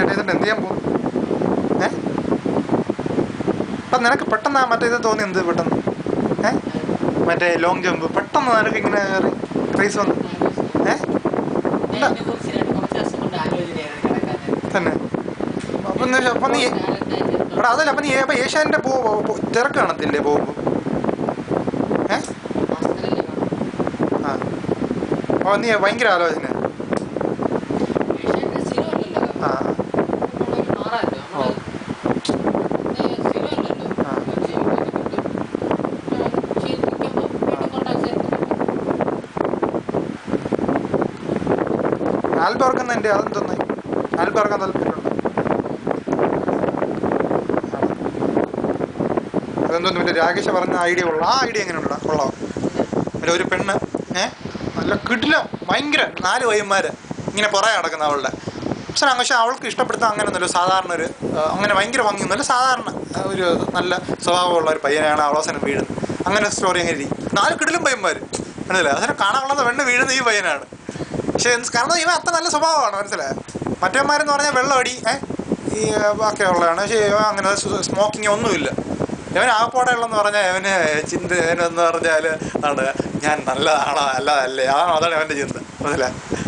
മറ്റേ ഇതിൻ്റെ എന്ത് ചെയ്യാൻ പോകും ഏ അപ്പം നിനക്ക് പെട്ടെന്ന് ആ മറ്റേ ഇത് തോന്നി എന്ത് പെട്ടെന്ന് ഏ മറ്റേ ലോങ് ജമ്പ് പെട്ടെന്ന് നിനക്ക് ഇങ്ങനെ കയറി ക്രൈസ് വന്നു ഏ ഞാൻ ഇതിനെ കുറിച്ച് രണ്ട് കുറച്ച് ദിവസം കൊണ്ട് ആലോചനയായിരുന്നു കിടക്കാൻ തന്നെ അപ്പം നീ അപ്പം നീ എടാ അതല്ല അപ്പം നീ അപ്പം ഏഷ്യാൻ്റെ പോ പോ- പോ- തിരക്ക് കാണത്തില്ലേ പോകുമ്പോൾ ഏ മാസത്തിലല്ലേ കാണും ആ അപ്പോൾ നീ ഭയങ്കര ആലോചന ഏഷ്യാനെറ്റ് സ്ഥിരം അല്ലല്ലോ ആ നമ്മളൊരു മാറാമല്ലോ ഓ. നമ്മള് ഏ, സ്ഥിരം അല്ലല്ലോ ആ. ജീവിക്കുന്നത് ശരിക്കുമ്പോൾ വീണ്ടും കോണ്ടാക്ട് ചെയ്ത് ആൽബം ഇറക്കുന്ന എൻ്റെ അതെന്തോന്ന് ആൽബം ഇറക്കാൻ താല്പര്യമുണ്ട് അതെന്തോന്നു പിന്നെ രാകേഷ് പറഞ്ഞ ഐഡിയ കൊള്ളാം ആ ഐഡിയ എങ്ങനെയുണ്ടാ കൊള്ളാം പിന്നെ ഒരു പെണ്ണ് ഏ നല്ല കിടിലം ഭയങ്കര നാല് വൈകുമാര് ഇങ്ങനെ പുറകെ നടക്കുന്ന അവളുടെ പക്ഷെ പക്ഷെ അവൾക്ക് ഇഷ്ടപ്പെടുത്താൻ അങ്ങനെ ഒന്നുമില്ല സാധാരണ ഒരു ആ, അങ്ങനെ ഭയങ്കര ഭംഗിയൊന്നുമില്ല സാധാരണ ആ, ഒരു നല്ല സ്വഭാവമുള്ള ഒരു പയ്യനാണ് അവളവസാനം വീഴുന്നത് അങ്ങനെ സ്റ്റോറി അങ്ങനെ ഇരിക്കും നാല് കിടിലും പയ്യന്മാർ മനസ്സിലായി അതിനെ കാണാനുള്ളത് പെണ്ണ് വീഴുന്ന ഈ പയ്യനാണ് പക്ഷെ എന്ത് കാരണം ഇവൻ അത്ര നല്ല സ്വഭാവമാണ് മനസ്സിലായോ മറ്റേമാരെന്ന് പറഞ്ഞാൽ വെള്ളമടി ഏ ഈ ഒക്കെ ഉള്ളതാണ് പക്ഷേ ഇവൻ അങ്ങനെ സ്മോക്കിംഗ് ഒന്നുമില്ല ഇവൻ ആകപ്പാടെ ഉള്ളെന്ന് പറഞ്ഞാൽ ഇവന് ചിന്ത ഇവനെന്ന് പറഞ്ഞാൽ ആണ് ഞാൻ നല്ല ആളാ അല്ലാതല്ലേ അതാണ് അതാണ് അവൻ്റെ ചിന്ത മനസ്സിലായി